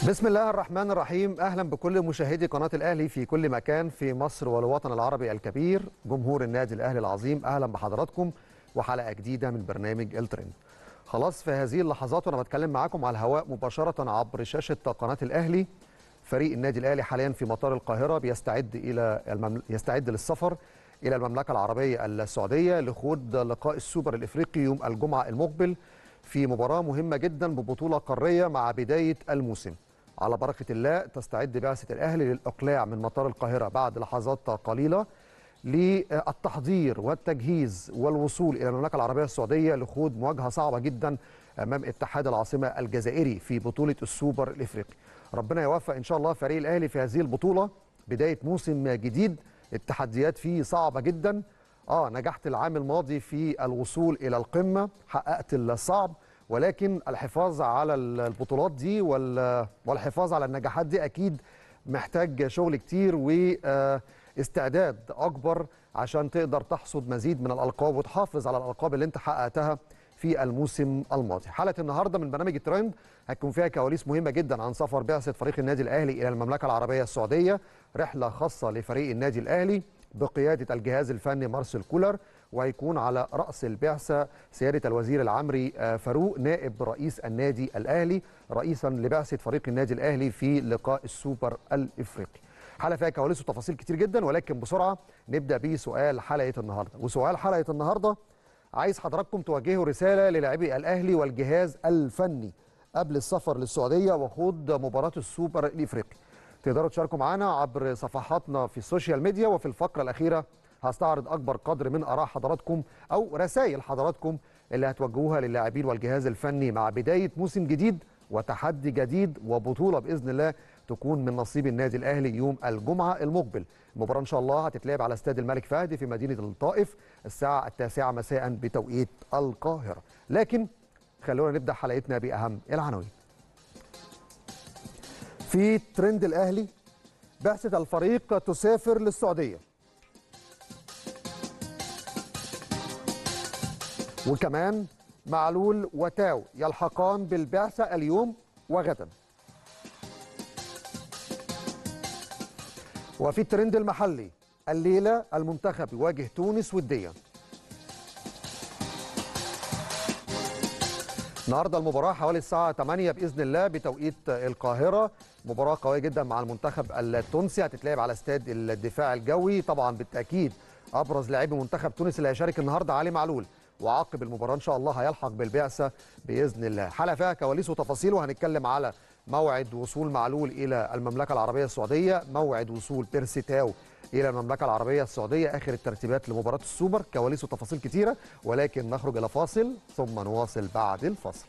بسم الله الرحمن الرحيم اهلا بكل مشاهدي قناه الاهلي في كل مكان في مصر والوطن العربي الكبير جمهور النادي الاهلي العظيم اهلا بحضراتكم وحلقه جديده من برنامج الترند خلاص في هذه اللحظات وانا بتكلم معاكم على الهواء مباشره عبر شاشه قناه الاهلي فريق النادي الاهلي حاليا في مطار القاهره بيستعد الى الممل... يستعد للسفر الى المملكه العربيه السعوديه لخوض لقاء السوبر الافريقي يوم الجمعه المقبل في مباراه مهمه جدا ببطوله قاريه مع بدايه الموسم على بركه الله تستعد بعثه الاهلي للاقلاع من مطار القاهره بعد لحظات قليله للتحضير والتجهيز والوصول الى المملكه العربيه السعوديه لخوض مواجهه صعبه جدا امام اتحاد العاصمه الجزائري في بطوله السوبر الافريقي. ربنا يوفق ان شاء الله فريق الاهلي في هذه البطوله بدايه موسم جديد التحديات فيه صعبه جدا. اه نجحت العام الماضي في الوصول الى القمه حققت الصعب ولكن الحفاظ على البطولات دي والحفاظ على النجاحات دي اكيد محتاج شغل كتير واستعداد اكبر عشان تقدر تحصد مزيد من الالقاب وتحافظ على الالقاب اللي انت حققتها في الموسم الماضي حلقه النهارده من برنامج الترند هتكون فيها كواليس مهمه جدا عن سفر بعثه فريق النادي الاهلي الى المملكه العربيه السعوديه رحله خاصه لفريق النادي الاهلي بقياده الجهاز الفني مارسيل كولر وهيكون على راس البعثه سياده الوزير العمري فاروق نائب رئيس النادي الاهلي رئيسا لبعثه فريق النادي الاهلي في لقاء السوبر الافريقي. حلقه فيها كواليس وتفاصيل كتير جدا ولكن بسرعه نبدا بسؤال حلقه النهارده وسؤال حلقه النهارده عايز حضراتكم توجهوا رساله للاعبي الاهلي والجهاز الفني قبل السفر للسعوديه وخوض مباراه السوبر الافريقي. تقدروا تشاركوا معنا عبر صفحاتنا في السوشيال ميديا وفي الفقره الاخيره هستعرض اكبر قدر من اراء حضراتكم او رسائل حضراتكم اللي هتوجهوها للاعبين والجهاز الفني مع بدايه موسم جديد وتحدي جديد وبطوله باذن الله تكون من نصيب النادي الاهلي يوم الجمعه المقبل المباراه ان شاء الله هتتلعب على استاد الملك فهد في مدينه الطائف الساعه التاسعه مساء بتوقيت القاهره لكن خلونا نبدا حلقتنا باهم العناوين في ترند الاهلي بعثه الفريق تسافر للسعوديه وكمان معلول وتاو يلحقان بالبعثة اليوم وغدا وفي الترند المحلي الليلة المنتخب يواجه تونس وديا النهارده المباراة حوالي الساعة 8 بإذن الله بتوقيت القاهرة مباراة قوية جدا مع المنتخب التونسي هتتلعب على استاد الدفاع الجوي طبعا بالتأكيد أبرز لاعبي منتخب تونس اللي هيشارك النهارده علي معلول وعقب المباراه ان شاء الله هيلحق بالبعثه باذن الله حلقه فيها كواليس وتفاصيل وهنتكلم على موعد وصول معلول الى المملكه العربيه السعوديه موعد وصول بيرسي تاو الى المملكه العربيه السعوديه اخر الترتيبات لمباراه السوبر كواليس وتفاصيل كتيره ولكن نخرج الى فاصل ثم نواصل بعد الفاصل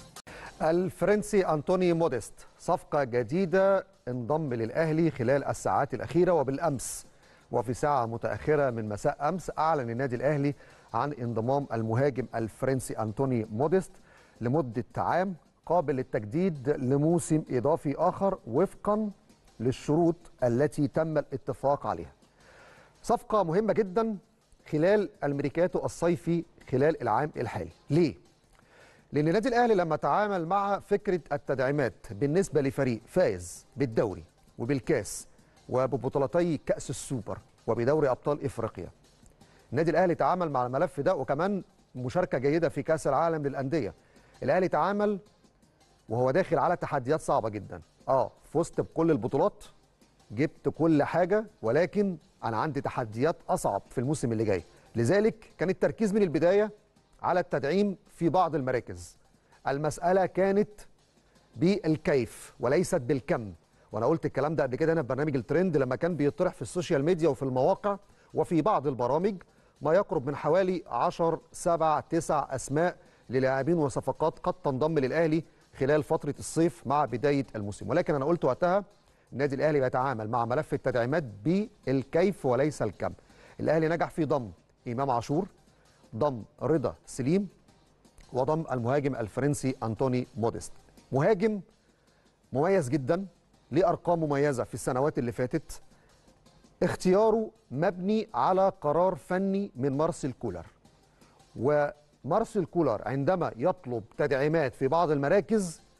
الفرنسي انطوني موديست صفقه جديده انضم للاهلي خلال الساعات الاخيره وبالامس وفي ساعه متاخره من مساء امس اعلن النادي الاهلي عن انضمام المهاجم الفرنسي أنتوني موديست لمدة عام قابل للتجديد لموسم إضافي آخر وفقا للشروط التي تم الاتفاق عليها صفقة مهمة جدا خلال الميركاتو الصيفي خلال العام الحالي ليه؟ لأن النادي الأهلي لما تعامل مع فكرة التدعيمات بالنسبة لفريق فائز بالدوري وبالكاس وببطولتي كأس السوبر وبدوري أبطال إفريقيا النادي الاهلي تعامل مع الملف ده وكمان مشاركه جيده في كاس العالم للانديه الاهلي تعامل وهو داخل على تحديات صعبه جدا اه فزت بكل البطولات جبت كل حاجه ولكن انا عندي تحديات اصعب في الموسم اللي جاي لذلك كان التركيز من البدايه على التدعيم في بعض المراكز المساله كانت بالكيف وليست بالكم وانا قلت الكلام ده قبل كده هنا في برنامج الترند لما كان بيطرح في السوشيال ميديا وفي المواقع وفي بعض البرامج ما يقرب من حوالي 10 7 9 اسماء للاعبين وصفقات قد تنضم للاهلي خلال فتره الصيف مع بدايه الموسم ولكن انا قلت وقتها النادي الاهلي بيتعامل مع ملف التدعيمات بالكيف وليس الكم الاهلي نجح في ضم امام عاشور ضم رضا سليم وضم المهاجم الفرنسي انطوني موديست مهاجم مميز جدا ليه ارقام مميزه في السنوات اللي فاتت اختياره مبني على قرار فني من مارسيل كولر ومارسيل كولر عندما يطلب تدعيمات في بعض المراكز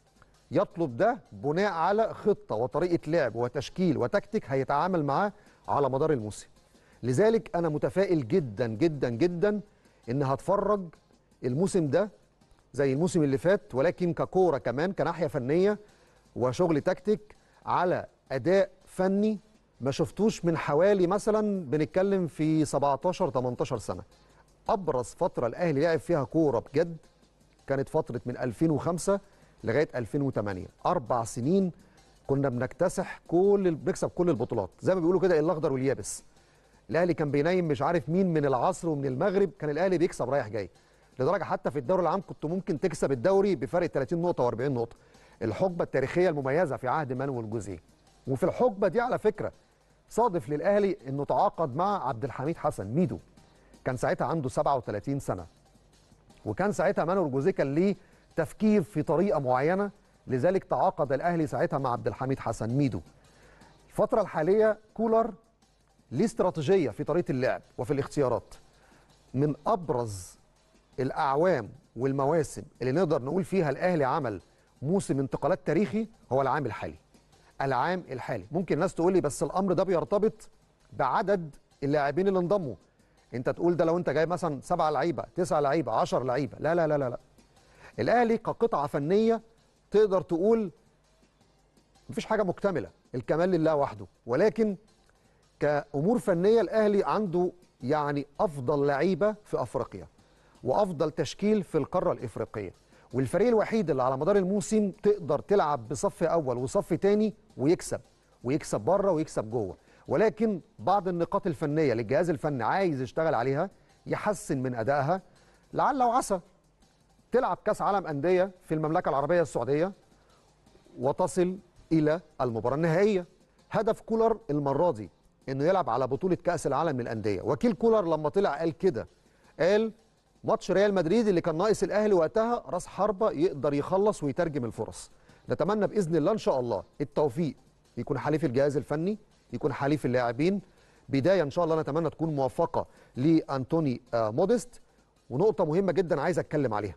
يطلب ده بناء على خطه وطريقه لعب وتشكيل وتكتيك هيتعامل معاه على مدار الموسم لذلك انا متفائل جدا جدا جدا ان هتفرج الموسم ده زي الموسم اللي فات ولكن ككوره كمان كناحيه فنيه وشغل تكتيك على اداء فني ما شفتوش من حوالي مثلا بنتكلم في 17 18 سنه ابرز فتره الاهلي لعب فيها كوره بجد كانت فتره من 2005 لغايه 2008 اربع سنين كنا بنكتسح كل بنكسب كل البطولات زي ما بيقولوا كده الاخضر واليابس الاهلي كان بينيم مش عارف مين من العصر ومن المغرب كان الاهلي بيكسب رايح جاي لدرجه حتى في الدوري العام كنت ممكن تكسب الدوري بفرق 30 نقطه و40 نقطه الحقبه التاريخيه المميزه في عهد مانويل جوزيه وفي الحقبه دي على فكره صادف للاهلي انه تعاقد مع عبد الحميد حسن ميدو كان ساعتها عنده 37 سنه وكان ساعتها مانويل جوزيه كان ليه تفكير في طريقه معينه لذلك تعاقد الاهلي ساعتها مع عبد الحميد حسن ميدو الفتره الحاليه كولر ليه استراتيجيه في طريقه اللعب وفي الاختيارات من ابرز الاعوام والمواسم اللي نقدر نقول فيها الاهلي عمل موسم انتقالات تاريخي هو العام الحالي العام الحالي ممكن الناس تقول لي بس الامر ده بيرتبط بعدد اللاعبين اللي انضموا انت تقول ده لو انت جايب مثلا سبعة لعيبه تسعة لعيبه 10 لعيبه لا لا لا لا لا الاهلي كقطعه فنيه تقدر تقول مفيش حاجه مكتمله الكمال لله وحده ولكن كامور فنيه الاهلي عنده يعني افضل لعيبه في افريقيا وافضل تشكيل في القاره الافريقيه والفريق الوحيد اللي على مدار الموسم تقدر تلعب بصف اول وصف تاني ويكسب ويكسب بره ويكسب جوه ولكن بعض النقاط الفنيه للجهاز الفني عايز يشتغل عليها يحسن من ادائها لعل وعسى تلعب كاس عالم انديه في المملكه العربيه السعوديه وتصل الى المباراه النهائيه هدف كولر المره دي انه يلعب على بطوله كاس العالم للانديه وكيل كولر لما طلع قال كده قال ماتش ريال مدريد اللي كان ناقص الاهلي وقتها راس حربه يقدر يخلص ويترجم الفرص نتمنى باذن الله ان شاء الله التوفيق يكون حليف الجهاز الفني يكون حليف اللاعبين بدايه ان شاء الله نتمنى تكون موفقه لانتوني موديست ونقطه مهمه جدا عايز اتكلم عليها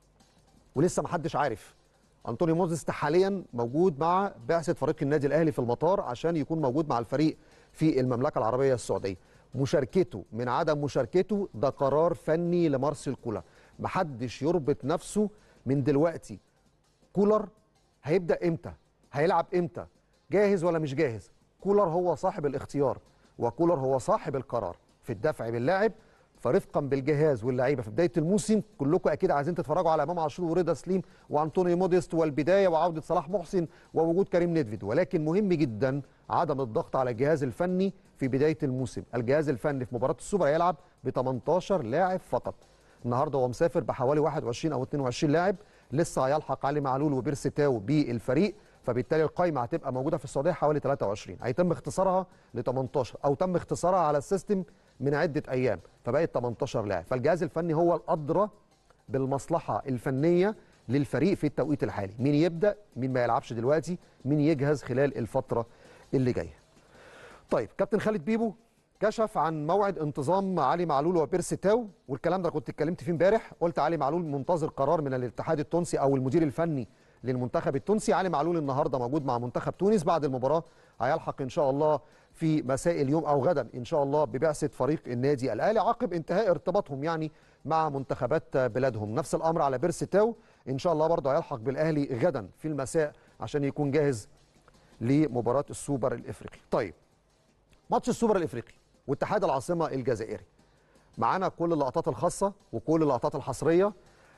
ولسه ما حدش عارف انطوني موديست حاليا موجود مع بعثه فريق النادي الاهلي في المطار عشان يكون موجود مع الفريق في المملكه العربيه السعوديه مشاركته من عدم مشاركته ده قرار فني لمارسيل كولر محدش يربط نفسه من دلوقتي كولر هيبدا امتى هيلعب امتى جاهز ولا مش جاهز كولر هو صاحب الاختيار وكولر هو صاحب القرار في الدفع باللاعب فرفقا بالجهاز واللعيبه في بدايه الموسم كلكم اكيد عايزين تتفرجوا على امام عاشور ورضا سليم وانطوني موديست والبدايه وعوده صلاح محسن ووجود كريم نيدفيد ولكن مهم جدا عدم الضغط على الجهاز الفني في بدايه الموسم الجهاز الفني في مباراه السوبر هيلعب ب 18 لاعب فقط النهارده هو مسافر بحوالي 21 او 22 لاعب لسه هيلحق علي معلول وبيرسي تاو بالفريق فبالتالي القائمه هتبقى موجوده في السعوديه حوالي 23 هيتم اختصارها ل 18 او تم اختصارها على السيستم من عده ايام فبقت 18 لاعب فالجهاز الفني هو الادرى بالمصلحه الفنيه للفريق في التوقيت الحالي مين يبدا مين ما يلعبش دلوقتي مين يجهز خلال الفتره اللي جايه طيب كابتن خالد بيبو كشف عن موعد انتظام علي معلول وبيرسي تاو والكلام ده كنت اتكلمت فيه امبارح قلت علي معلول منتظر قرار من الاتحاد التونسي او المدير الفني للمنتخب التونسي علي معلول النهارده موجود مع منتخب تونس بعد المباراه هيلحق ان شاء الله في مساء اليوم او غدا ان شاء الله ببعثه فريق النادي الاهلي عقب انتهاء ارتباطهم يعني مع منتخبات بلادهم نفس الامر على بيرسي تاو ان شاء الله برضه هيلحق بالاهلي غدا في المساء عشان يكون جاهز لمباراه السوبر الافريقي طيب ماتش السوبر الافريقي واتحاد العاصمه الجزائري معانا كل اللقطات الخاصه وكل اللقطات الحصريه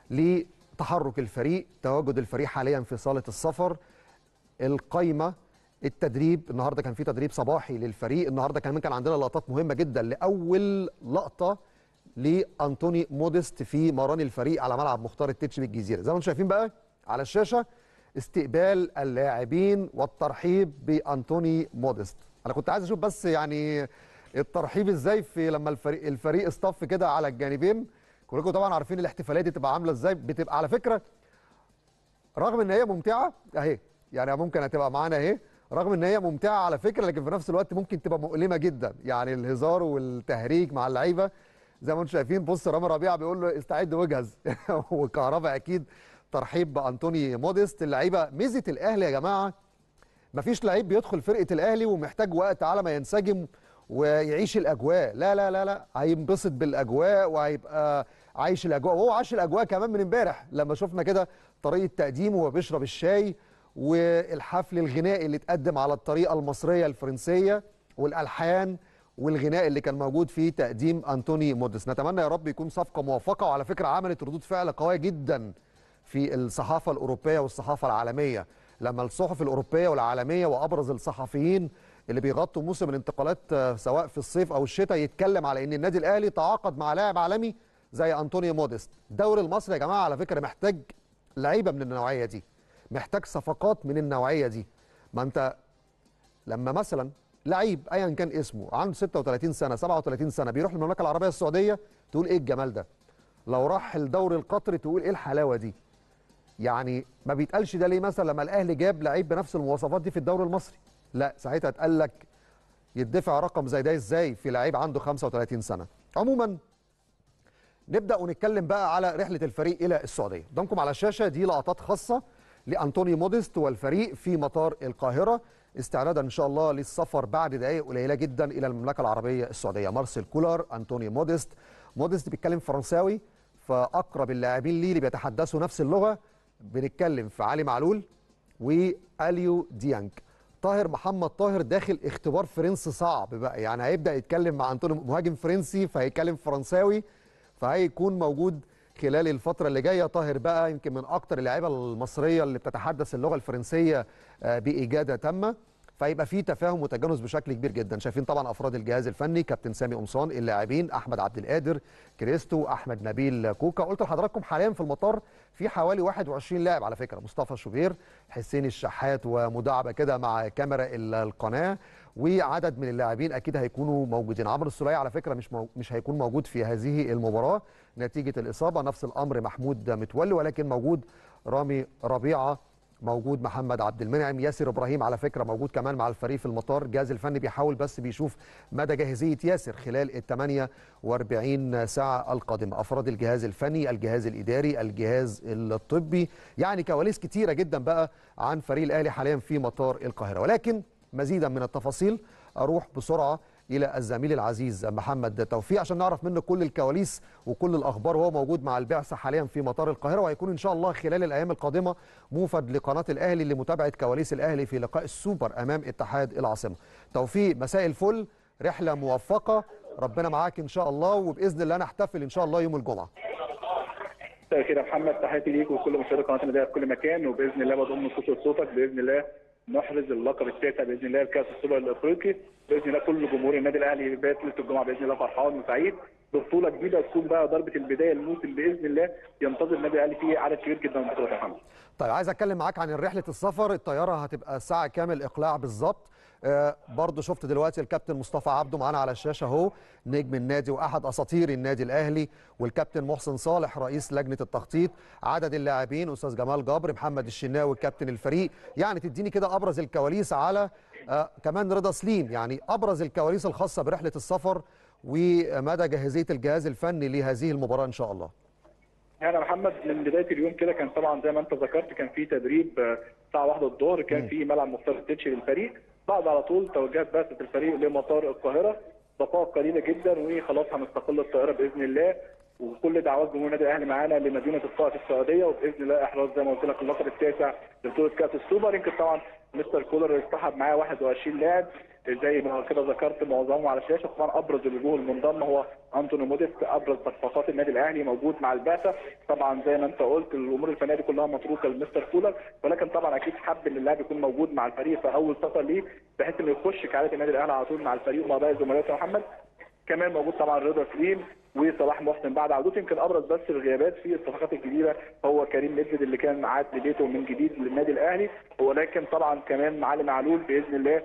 لتحرك الفريق تواجد الفريق حاليا في صاله السفر القايمه التدريب النهارده كان في تدريب صباحي للفريق النهارده كمان كان عندنا لقطات مهمه جدا لاول لقطه لانطوني موديست في مران الفريق على ملعب مختار التتش بالجزيره زي ما انتم شايفين بقى على الشاشه استقبال اللاعبين والترحيب بانطوني موديست انا كنت عايز اشوف بس يعني الترحيب ازاي في لما الفريق الفريق اصطف كده على الجانبين كلكم طبعا عارفين الاحتفاليه دي تبقى عامله ازاي بتبقى على فكره رغم ان هي ممتعه اهي يعني ممكن هتبقى معانا اهي رغم ان هي ممتعه على فكره لكن في نفس الوقت ممكن تبقى مؤلمه جدا يعني الهزار والتهريج مع اللعيبه زي ما انتم شايفين بص رامي ربيعه بيقول له استعد واجهز وكهربا اكيد ترحيب بانطوني موديست اللعيبه ميزه الاهلي يا جماعه مفيش لعيب بيدخل فرقه الاهلي ومحتاج وقت على ما ينسجم ويعيش الاجواء لا لا لا لا هينبسط بالاجواء وهيبقى عايش الاجواء وهو عاش الاجواء كمان من امبارح لما شفنا كده طريقه تقديمه وهو بيشرب الشاي والحفل الغنائي اللي اتقدم على الطريقه المصريه الفرنسيه والالحان والغناء اللي كان موجود في تقديم انطوني موديس نتمنى يا رب يكون صفقه موفقه وعلى فكره عملت ردود فعل قويه جدا في الصحافه الاوروبيه والصحافه العالميه لما الصحف الاوروبيه والعالميه وابرز الصحفيين اللي بيغطوا موسم الانتقالات سواء في الصيف او الشتاء يتكلم على ان النادي الاهلي تعاقد مع لاعب عالمي زي انطونيو موديست الدوري المصري يا جماعه على فكره محتاج لعيبه من النوعيه دي محتاج صفقات من النوعيه دي ما انت لما مثلا لعيب ايا كان اسمه عنده 36 سنه 37 سنه بيروح المملكه العربيه السعوديه تقول ايه الجمال ده لو راح الدوري القطري تقول ايه الحلاوه دي يعني ما بيتقالش ده ليه مثلا لما الاهلي جاب لعيب بنفس المواصفات دي في الدوري المصري لا ساعتها اتقال لك يدفع رقم زي ده ازاي في لعيب عنده 35 سنه عموما نبدا ونتكلم بقى على رحله الفريق الى السعوديه قدامكم على الشاشه دي لقطات خاصه لانطوني موديست والفريق في مطار القاهره استعدادا ان شاء الله للسفر بعد دقائق قليله جدا الى المملكه العربيه السعوديه مارسيل كولر انطوني موديست موديست بيتكلم فرنساوي فاقرب اللاعبين ليه اللي بيتحدثوا نفس اللغه بنتكلم في علي معلول واليو ديانج طاهر محمد طاهر داخل اختبار فرنسي صعب بقى يعني هيبدا يتكلم مع انطوني مهاجم فرنسي فهيتكلم فرنساوي فهيكون موجود خلال الفترة اللي جاية طاهر بقى يمكن من أكتر اللعيبة المصرية اللي بتتحدث اللغة الفرنسية بإجادة تامة فيبقى في تفاهم وتجانس بشكل كبير جدا شايفين طبعا افراد الجهاز الفني كابتن سامي قمصان اللاعبين احمد عبد القادر كريستو احمد نبيل كوكا قلت لحضراتكم حاليا في المطار في حوالي 21 لاعب على فكره مصطفى شوبير حسين الشحات ومداعبه كده مع كاميرا القناه وعدد من اللاعبين اكيد هيكونوا موجودين عمرو السوليه على فكره مش مو... مش هيكون موجود في هذه المباراه نتيجه الاصابه نفس الامر محمود متولي ولكن موجود رامي ربيعه موجود محمد عبد المنعم ياسر ابراهيم على فكره موجود كمان مع الفريق في المطار الجهاز الفني بيحاول بس بيشوف مدى جاهزيه ياسر خلال ال 48 ساعه القادمه افراد الجهاز الفني الجهاز الاداري الجهاز الطبي يعني كواليس كتيره جدا بقى عن فريق الاهلي حاليا في مطار القاهره ولكن مزيدا من التفاصيل اروح بسرعه الى الزميل العزيز محمد توفيق عشان نعرف منه كل الكواليس وكل الاخبار وهو موجود مع البعثه حاليا في مطار القاهره وهيكون ان شاء الله خلال الايام القادمه موفد لقناه الاهلي لمتابعه كواليس الاهلي في لقاء السوبر امام اتحاد العاصمه. توفيق مساء الفل رحله موفقه ربنا معاك ان شاء الله وباذن الله نحتفل ان شاء الله يوم الجمعه. مساء الخير يا محمد تحياتي ليك وكل مشاهدي قناه النادي في كل مكان وباذن الله بضم صوت صوتك باذن الله نحرز اللقب التاسع باذن الله لكاس السوبر الافريقي باذن الله كل جمهور النادي الاهلي بات ليله الجمعه باذن الله فرحان وسعيد ببطوله جديده تكون بقى ضربه البدايه الموسم باذن الله ينتظر النادي الاهلي فيه عدد كبير جدا من البطولات يا محمد. طيب عايز اتكلم معاك عن رحله السفر الطياره هتبقى الساعه كام الاقلاع بالظبط؟ آه برضه شفت دلوقتي الكابتن مصطفى عبده معانا على الشاشه اهو نجم النادي واحد اساطير النادي الاهلي والكابتن محسن صالح رئيس لجنه التخطيط عدد اللاعبين استاذ جمال جبر محمد الشناوي كابتن الفريق يعني تديني كده ابرز الكواليس على آه كمان رضا سليم يعني ابرز الكواليس الخاصه برحله السفر ومدى جاهزيه الجهاز الفني لهذه المباراه ان شاء الله. يعني محمد من بدايه اليوم كده كان طبعا زي ما انت ذكرت كان في تدريب الساعه 1 الظهر كان في ملعب مختار التتشي للفريق بعد على طول توجهت بعثه الفريق لمطار القاهره دقائق قليله جدا وخلاص هنستقل الطائره باذن الله وكل دعوات جمهور النادي الاهلي معانا لمدينه الطائف السعوديه وباذن الله احراز زي ما قلت لك اللقب التاسع لبطوله كاس السوبر يمكن طبعا مستر كولر اصطحب معاه 21 لاعب زي ما كده ذكرت معظمهم على الشاشه طبعا ابرز الوجوه المنضمه هو انتوني موديست ابرز صفقات النادي الاهلي موجود مع البعثه طبعا زي ما انت قلت الامور الفنيه دي كلها متروكه لمستر كولر ولكن طبعا اكيد حب ان اللاعب يكون موجود مع الفريق في اول سفر ليه بحيث انه يخش كعاده النادي الاهلي على طول مع الفريق ومع باقي زملائه محمد كمان موجود طبعا رضا سليم وصلاح محسن بعد عودته يمكن ابرز بس الغيابات في الصفقات الجديده هو كريم نجد اللي كان عاد لبيته من جديد للنادي الاهلي ولكن طبعا كمان علي معلول باذن الله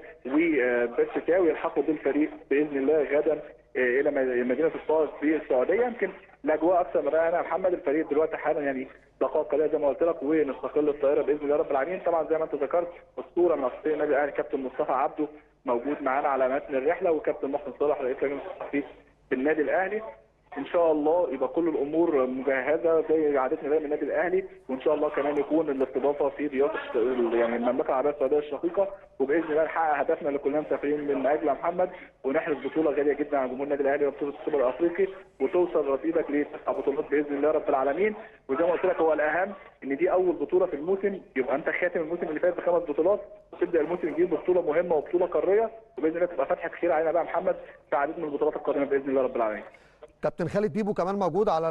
وبس تاوي يلحقوا بالفريق باذن الله غدا الى مدينه الطائف في السعوديه يمكن الاجواء اكثر من رائعه محمد الفريق دلوقتي حالا يعني دقائق قليله زي ما قلت لك ونستقل الطائره باذن الله رب العالمين طبعا زي ما انت ذكرت اسطوره من اساطير النادي الاهلي كابتن مصطفى عبده موجود معانا على متن الرحله وكابتن محسن صالح رئيس لجنه التخطيط في النادي الاهلي ان شاء الله يبقى كل الامور مجهزه زي عادتنا دايما النادي الاهلي وان شاء الله كمان يكون الاستضافه في ضيافه يعني المملكه العربيه السعوديه الشقيقه وباذن الله نحقق هدفنا اللي كلنا مسافرين من اجل محمد ونحرز بطوله غاليه جدا على جمهور النادي الاهلي وبطوله السوبر الافريقي وتوصل رصيدك لتسع بطولات باذن الله رب العالمين وزي ما قلت لك هو الاهم ان دي اول بطوله في الموسم يبقى انت خاتم الموسم اللي فات بخمس بطولات وتبدا الموسم الجديد ببطوله مهمه وبطوله قاريه وباذن الله تبقى فتحه خير علينا بقى محمد في عديد من البطولات القادمه باذن الله رب العالمين. كابتن خالد بيبو كمان موجود على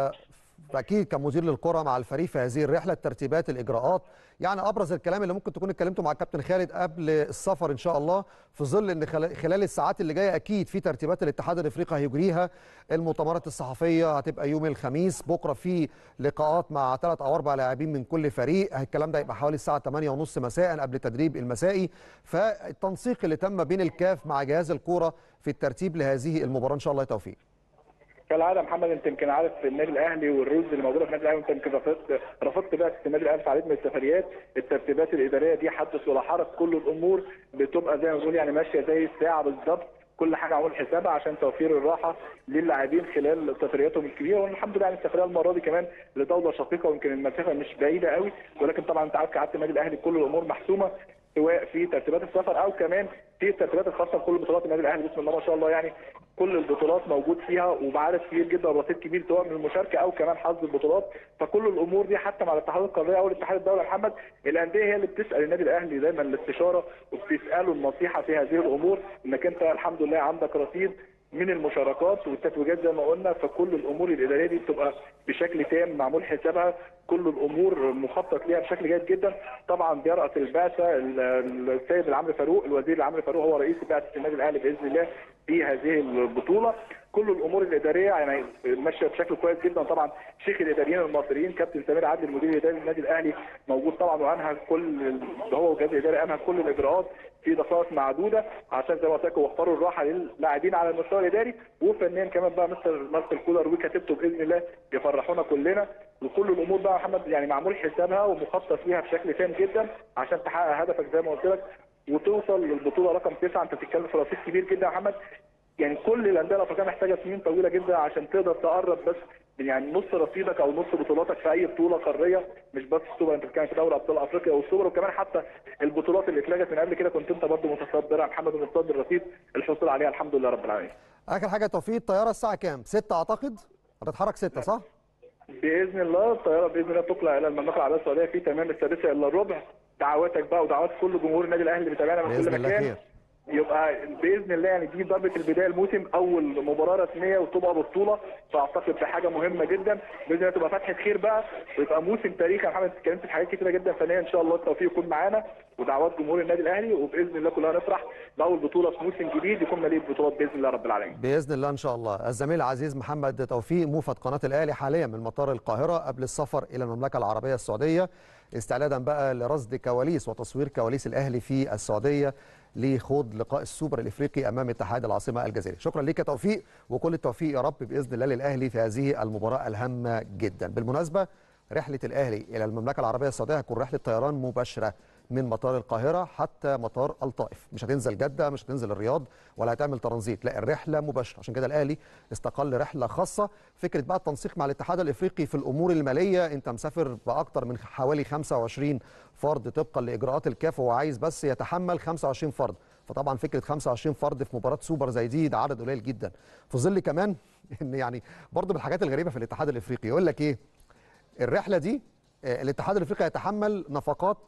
اكيد كمدير للكره مع الفريق في هذه الرحله الترتيبات الاجراءات يعني ابرز الكلام اللي ممكن تكون اتكلمتوا مع الكابتن خالد قبل السفر ان شاء الله في ظل ان خلال الساعات اللي جايه اكيد في ترتيبات الاتحاد الافريقي هيجريها المؤتمرات الصحفيه هتبقى يوم الخميس بكره في لقاءات مع ثلاث او اربع لاعبين من كل فريق الكلام ده هيبقى حوالي الساعه 8:30 مساء قبل التدريب المسائي فالتنسيق اللي تم بين الكاف مع جهاز الكوره في الترتيب لهذه المباراه ان شاء الله توفيق كالعاده محمد انت يمكن عارف النادي الاهلي والرولز اللي موجوده في النادي الاهلي وانت يمكن رفضت رفضت بقى في النادي الاهلي في عديد من السفريات الترتيبات الاداريه دي حدث ولا حرج كل الامور بتبقى زي ما بنقول يعني ماشيه زي الساعه بالظبط كل حاجه معمول حسابها عشان توفير الراحه للاعبين خلال سفرياتهم الكبيره والحمد لله يعني السفريه المره دي كمان لدوله شقيقه ويمكن المسافه مش بعيده قوي ولكن طبعا انت عارف كعاده النادي الاهلي كل الامور محسومه سواء في ترتيبات السفر او كمان في الترتيبات الخاصه بكل بطولات النادي الاهلي بسم الله ما شاء الله يعني كل البطولات موجود فيها وبعدد كبير جدا ورصيد كبير سواء من المشاركه او كمان حظ البطولات فكل الامور دي حتى مع الاتحاد القاريه او الاتحاد الدولي محمد الانديه هي اللي بتسال النادي الاهلي دايما الاستشاره وبتساله النصيحه في هذه الامور انك انت الحمد لله عندك رصيد من المشاركات والتتويجات زي ما قلنا فكل الامور الاداريه دي بتبقى بشكل تام معمول حسابها كل الامور مخطط ليها بشكل جيد جدا طبعا بيرأس البعثه السيد العمرو فاروق الوزير العمرو فاروق هو رئيس بعثه النادي الاهلي باذن الله في هذه البطوله كل الامور الاداريه يعني ماشيه بشكل كويس جدا طبعا شيخ الاداريين المصريين كابتن سمير عادل المدير الاداري للنادي الاهلي موجود طبعا وانهى كل هو والجهاز الاداري انهى كل الاجراءات في دقائق معدوده عشان زي ما قلت لك وفروا الراحه للاعبين على المستوى الاداري وفنيا كمان بقى مستر مارسيل كولر وكتيبته باذن الله يفرحونا كلنا وكل الامور بقى محمد يعني معمول حسابها ومخطط ليها بشكل تام جدا عشان تحقق هدفك زي ما قلت لك وتوصل للبطوله رقم تسعه انت بتتكلم في رصيد كبير جدا يا محمد يعني كل الانديه الافريقيه محتاجه سنين طويله جدا عشان تقدر تقرب بس من يعني نص رصيدك او نص بطولاتك في اي بطوله قاريه مش بس السوبر انت بتتكلم في دوري ابطال افريقيا والسوبر وكمان حتى البطولات اللي اتلغت من قبل كده كنت انت برضه متصدر يا محمد ومتصدر الرصيد الحصول عليها الحمد لله رب العالمين. اخر حاجه توفيق الطياره الساعه كام؟ 6 اعتقد؟ هتتحرك 6 صح؟ باذن الله الطياره باذن الله تقلع الى المملكه العربيه السعوديه في تمام السادسه الا الربع دعواتك بقى ودعوات كل جمهور النادي الاهلي اللي بيتابعنا من باذن كل الله مكان خير يبقى باذن الله يعني دي ضربه البدايه الموسم اول مباراه رسميه وتبقى بطوله فاعتقد دي حاجه مهمه جدا باذن الله تبقى فتحه خير بقى ويبقى موسم تاريخي يا محمد اتكلمت في حاجات كتيره جدا فنيه ان شاء الله التوفيق يكون معانا ودعوات جمهور النادي الاهلي وباذن الله كلنا نفرح باول بطوله في موسم جديد يكون مليء ببطولات باذن الله رب العالمين. باذن الله ان شاء الله الزميل العزيز محمد توفيق موفد قناه الاهلي حاليا من مطار القاهره قبل السفر الى المملكه العربيه السعوديه استعدادا بقى لرصد كواليس وتصوير كواليس الاهلي في السعوديه لخوض لقاء السوبر الافريقي امام اتحاد العاصمه الجزائري شكرا لك يا توفيق وكل التوفيق يا رب باذن الله للاهلي في هذه المباراه الهامه جدا بالمناسبه رحله الاهلي الى المملكه العربيه السعوديه هتكون رحله طيران مباشره من مطار القاهره حتى مطار الطائف مش هتنزل جده مش هتنزل الرياض ولا هتعمل ترانزيت لا الرحله مباشره عشان كده الاهلي استقل رحله خاصه فكره بقى التنسيق مع الاتحاد الافريقي في الامور الماليه انت مسافر باكتر من حوالي 25 فرد طبقا لاجراءات الكاف هو عايز بس يتحمل 25 فرد فطبعا فكره 25 فرد في مباراه سوبر زي دي ده عدد قليل جدا في ظل كمان ان يعني برضه من الحاجات الغريبه في الاتحاد الافريقي يقول لك ايه الرحله دي آه، الاتحاد الافريقي يتحمل نفقات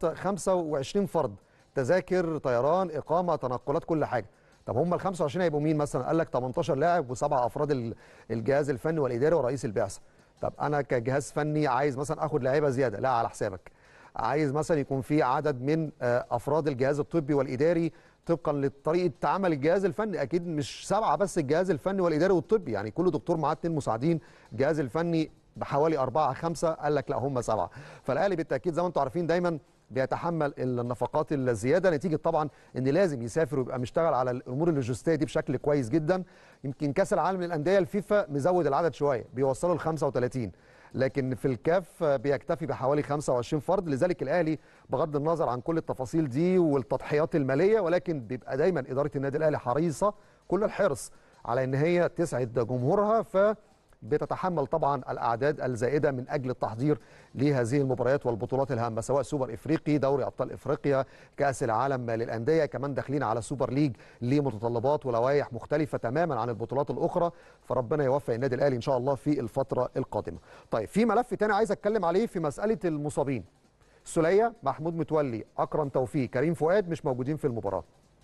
25 فرد تذاكر طيران اقامه تنقلات كل حاجه طب هم ال 25 هيبقوا مين مثلا قال لك 18 لاعب وسبع افراد ال- الجهاز الفني والاداري ورئيس البعثه طب انا كجهاز فني عايز مثلا اخد لعيبه زياده لا على حسابك عايز مثلا يكون في عدد من آه، افراد الجهاز الطبي والاداري طبقا لطريقه عمل الجهاز الفني اكيد مش سبعه بس الجهاز الفني والاداري والطبي يعني كل دكتور معاه اثنين مساعدين الجهاز الفني بحوالي أربعة خمسة قال لك لا هم سبعة فالأهلي بالتأكيد زي ما انتم عارفين دايما بيتحمل النفقات الزيادة نتيجة طبعا ان لازم يسافر ويبقى مشتغل على الامور اللوجستيه دي بشكل كويس جدا يمكن كاس العالم للانديه الفيفا مزود العدد شويه بيوصلوا ل 35 لكن في الكاف بيكتفي بحوالي 25 فرد لذلك الاهلي بغض النظر عن كل التفاصيل دي والتضحيات الماليه ولكن بيبقى دايما اداره النادي الاهلي حريصه كل الحرص على ان هي تسعد جمهورها ف بتتحمل طبعا الاعداد الزائده من اجل التحضير لهذه المباريات والبطولات الهامه سواء سوبر افريقي دوري ابطال افريقيا كاس العالم للانديه كمان داخلين على سوبر ليج ليه متطلبات ولوائح مختلفه تماما عن البطولات الاخرى فربنا يوفق النادي الاهلي ان شاء الله في الفتره القادمه طيب في ملف تاني عايز اتكلم عليه في مساله المصابين سلية محمود متولي اكرم توفيق كريم فؤاد مش موجودين في المباراه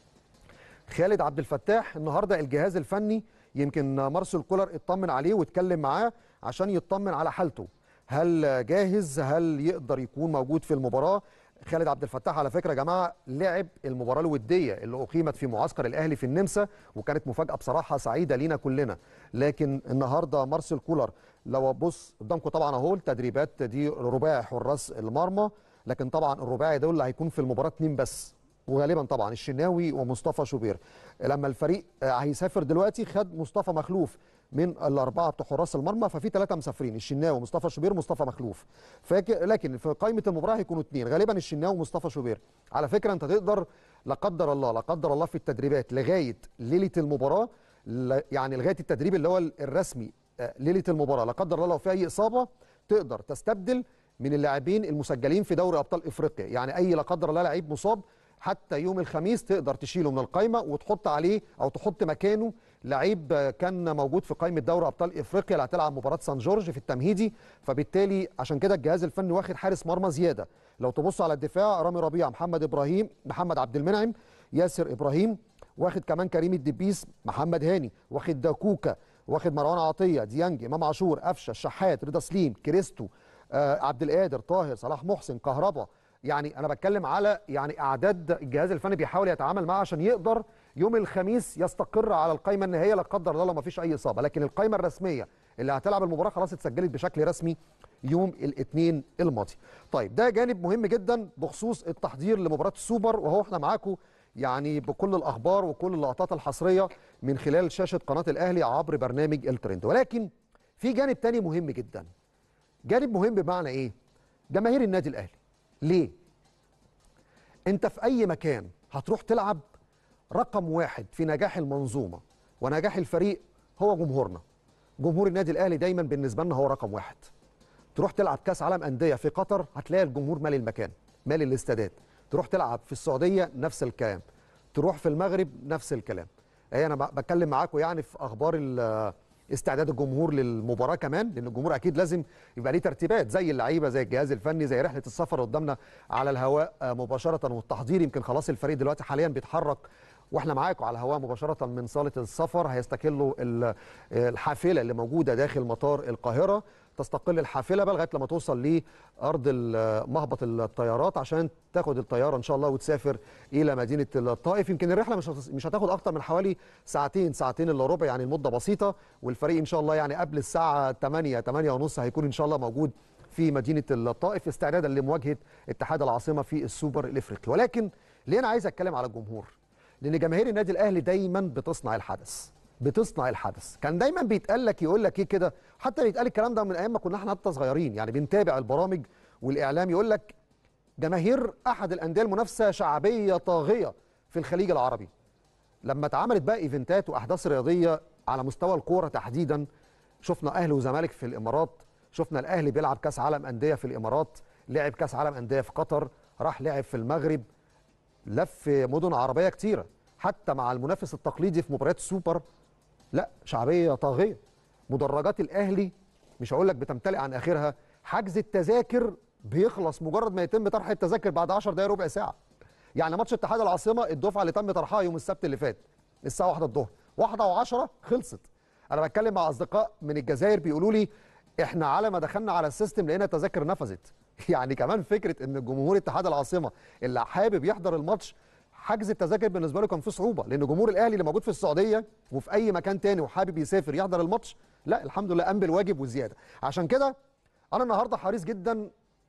خالد عبد الفتاح النهارده الجهاز الفني يمكن مارسيل كولر اطمن عليه واتكلم معاه عشان يطمن على حالته هل جاهز هل يقدر يكون موجود في المباراه خالد عبد الفتاح على فكره يا جماعه لعب المباراه الوديه اللي اقيمت في معسكر الاهلي في النمسا وكانت مفاجاه بصراحه سعيده لينا كلنا لكن النهارده مارسيل كولر لو بص قدامكم طبعا اهو التدريبات دي رباعي حراس المرمى لكن طبعا الرباعي دول اللي هيكون في المباراه اتنين بس وغالبا طبعا الشناوي ومصطفى شوبير لما الفريق هيسافر دلوقتي خد مصطفى مخلوف من الاربعه بتوع حراس المرمى ففي ثلاثه مسافرين الشناوي ومصطفى شوبير ومصطفى مخلوف فاكر لكن في قائمه المباراه هيكونوا اثنين غالبا الشناوي ومصطفى شوبير على فكره انت تقدر لا قدر الله لا قدر الله في التدريبات لغايه ليله المباراه يعني لغايه التدريب اللي هو الرسمي ليله المباراه لا قدر الله لو في اي اصابه تقدر تستبدل من اللاعبين المسجلين في دوري ابطال افريقيا يعني اي لا قدر الله لعيب مصاب حتى يوم الخميس تقدر تشيله من القائمه وتحط عليه او تحط مكانه لعيب كان موجود في قائمه دوري ابطال افريقيا اللي هتلعب مباراه سان جورج في التمهيدي فبالتالي عشان كده الجهاز الفني واخد حارس مرمى زياده لو تبص على الدفاع رامي ربيعه محمد ابراهيم محمد عبد المنعم ياسر ابراهيم واخد كمان كريم الدبيس محمد هاني واخد داكوكا واخد مروان عطيه ديانج امام عاشور قفشه الشحات رضا سليم كريستو آه عبد القادر طاهر صلاح محسن كهربا يعني انا بتكلم على يعني اعداد الجهاز الفني بيحاول يتعامل معها عشان يقدر يوم الخميس يستقر على القائمه النهائيه لا قدر الله لو ما فيش اي اصابه لكن القائمه الرسميه اللي هتلعب المباراه خلاص اتسجلت بشكل رسمي يوم الاثنين الماضي طيب ده جانب مهم جدا بخصوص التحضير لمباراه السوبر وهو احنا معاكم يعني بكل الاخبار وكل اللقطات الحصريه من خلال شاشه قناه الاهلي عبر برنامج الترند ولكن في جانب تاني مهم جدا جانب مهم بمعنى ايه جماهير النادي الاهلي ليه انت في اي مكان هتروح تلعب رقم واحد في نجاح المنظومه ونجاح الفريق هو جمهورنا جمهور النادي الاهلي دايما بالنسبه لنا هو رقم واحد تروح تلعب كاس عالم انديه في قطر هتلاقي الجمهور مالي المكان مالي الاستادات تروح تلعب في السعوديه نفس الكلام تروح في المغرب نفس الكلام ايه انا بتكلم معاكم يعني في اخبار استعداد الجمهور للمباراه كمان لان الجمهور اكيد لازم يبقى ليه ترتيبات زي اللعيبه زي الجهاز الفني زي رحله السفر قدامنا على الهواء مباشره والتحضير يمكن خلاص الفريق دلوقتي حاليا بيتحرك واحنا معاكم على الهواء مباشره من صاله السفر هيستقلوا الحافله اللي موجوده داخل مطار القاهره تستقل الحافله بقى لغايه لما توصل لارض مهبط الطيارات عشان تاخد الطياره ان شاء الله وتسافر الى مدينه الطائف يمكن الرحله مش مش هتاخد اكتر من حوالي ساعتين ساعتين الا ربع يعني المده بسيطه والفريق ان شاء الله يعني قبل الساعه 8 8 ونص هيكون ان شاء الله موجود في مدينه الطائف استعدادا لمواجهه اتحاد العاصمه في السوبر الافريقي ولكن ليه انا عايز اتكلم على الجمهور لان جماهير النادي الاهلي دايما بتصنع الحدث بتصنع الحدث كان دايما بيتقال لك يقول لك ايه كده حتى بيتقال الكلام ده من ايام ما كنا احنا حتى صغيرين يعني بنتابع البرامج والاعلام يقول لك جماهير احد الانديه المنافسه شعبيه طاغيه في الخليج العربي لما اتعملت بقى ايفنتات واحداث رياضيه على مستوى الكوره تحديدا شفنا اهلي وزمالك في الامارات شفنا الاهلي بيلعب كاس عالم انديه في الامارات لعب كاس عالم انديه في قطر راح لعب في المغرب لف مدن عربيه كتيره حتى مع المنافس التقليدي في مباريات السوبر لا شعبيه طاغيه مدرجات الاهلي مش هقول لك بتمتلئ عن اخرها حجز التذاكر بيخلص مجرد ما يتم طرح التذاكر بعد 10 دقائق ربع ساعه يعني ماتش اتحاد العاصمه الدفعه اللي تم طرحها يوم السبت اللي فات الساعه 1 الظهر 1 و10 خلصت انا بتكلم مع اصدقاء من الجزائر بيقولوا لي احنا على ما دخلنا على السيستم لقينا التذاكر نفذت يعني كمان فكره ان جمهور اتحاد العاصمه اللي حابب يحضر الماتش حجز التذاكر بالنسبه له كان فيه صعوبه لان جمهور الاهلي اللي موجود في السعوديه وفي اي مكان تاني وحابب يسافر يحضر الماتش لا الحمد لله قام بالواجب وزياده عشان كده انا النهارده حريص جدا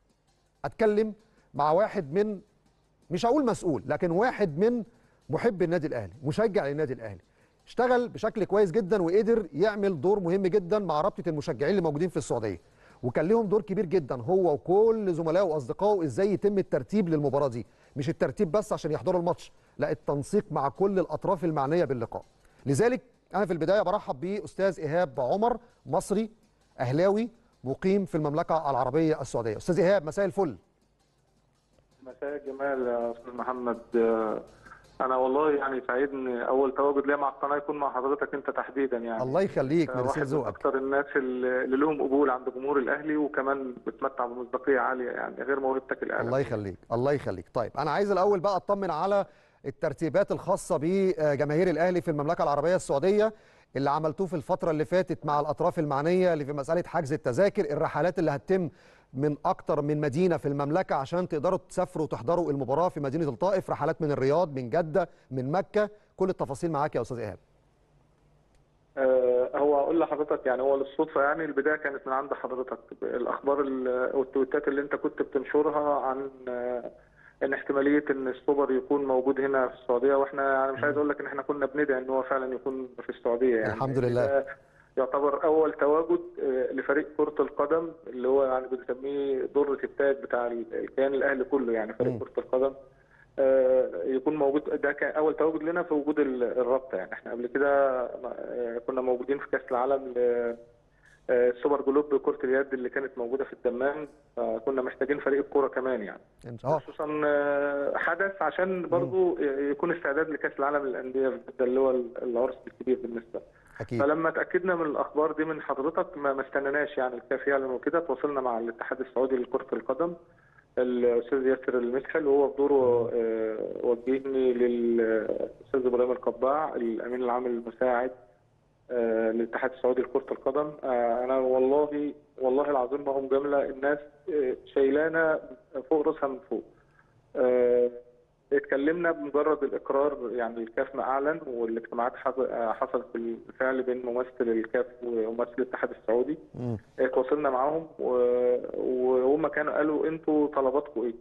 اتكلم مع واحد من مش هقول مسؤول لكن واحد من محب النادي الاهلي مشجع للنادي الاهلي اشتغل بشكل كويس جدا وقدر يعمل دور مهم جدا مع رابطه المشجعين اللي موجودين في السعوديه وكان لهم دور كبير جدا هو وكل زملائه واصدقائه ازاي يتم الترتيب للمباراه دي مش الترتيب بس عشان يحضروا الماتش لا التنسيق مع كل الاطراف المعنيه باللقاء لذلك انا في البدايه برحب باستاذ ايهاب عمر مصري اهلاوي مقيم في المملكه العربيه السعوديه استاذ ايهاب مساء الفل مساء الجمال يا استاذ محمد انا والله يعني سعيد ان اول تواجد ليا مع القناه يكون مع حضرتك انت تحديدا يعني الله يخليك أنت ميرسي واحد من ذوقك اكثر الناس اللي لهم قبول عند جمهور الاهلي وكمان بتمتع بمصداقيه عاليه يعني غير موهبتك الاعلاميه الله يخليك الله يخليك طيب انا عايز الاول بقى اطمن على الترتيبات الخاصه بجماهير الاهلي في المملكه العربيه السعوديه اللي عملتوه في الفتره اللي فاتت مع الاطراف المعنيه اللي في مساله حجز التذاكر الرحلات اللي هتتم من اكتر من مدينه في المملكه عشان تقدروا تسافروا وتحضروا المباراه في مدينه الطائف رحلات من الرياض من جده من مكه كل التفاصيل معاك يا استاذ ايهاب آه، هو اقول لحضرتك يعني هو للصدفه يعني البدايه كانت من عند حضرتك الاخبار ال- والتويتات اللي انت كنت بتنشرها عن آه، ان احتماليه ان السوبر يكون موجود هنا في السعوديه واحنا يعني مش عايز اقول لك ان احنا كنا بندعي ان هو فعلا يكون في السعوديه يعني الحمد لله. ده يعتبر اول تواجد آه، لفريق كره القدم اللي هو يعني بنسميه دره التاج بتاع الكيان الاهلي كله يعني فريق مم. كره القدم آه، يكون موجود ده كان اول تواجد لنا في وجود ال- الرابطه يعني احنا قبل كده آه، كنا موجودين في كاس العالم ل- آه، السوبر جلوب كره اليد اللي كانت موجوده في الدمام فكنا محتاجين فريق الكوره كمان يعني اه خصوصا آه، حدث عشان برضو يكون استعداد لكاس العالم للانديه في جدة اللي هو العرس الكبير بالنسبه اكيد فلما اتاكدنا من الاخبار دي من حضرتك ما ما استناناش يعني الكاف يعلن وكده تواصلنا مع الاتحاد السعودي لكره القدم الاستاذ ياسر المسحل وهو بدوره آه، وجهني للاستاذ ابراهيم القباع الامين العام المساعد آه، للاتحاد السعودي لكره القدم آه، انا والله والله العظيم ما هم جمله الناس آه، شايلانا فوق راسها من فوق آه، اتكلمنا بمجرد الاقرار يعني الكاف ما اعلن والاجتماعات حص- آه، حصلت بالفعل بين ممثل الكاف وممثل الاتحاد السعودي مم. تواصلنا معاهم و- وهم كانوا قالوا انتوا طلباتكم ايه؟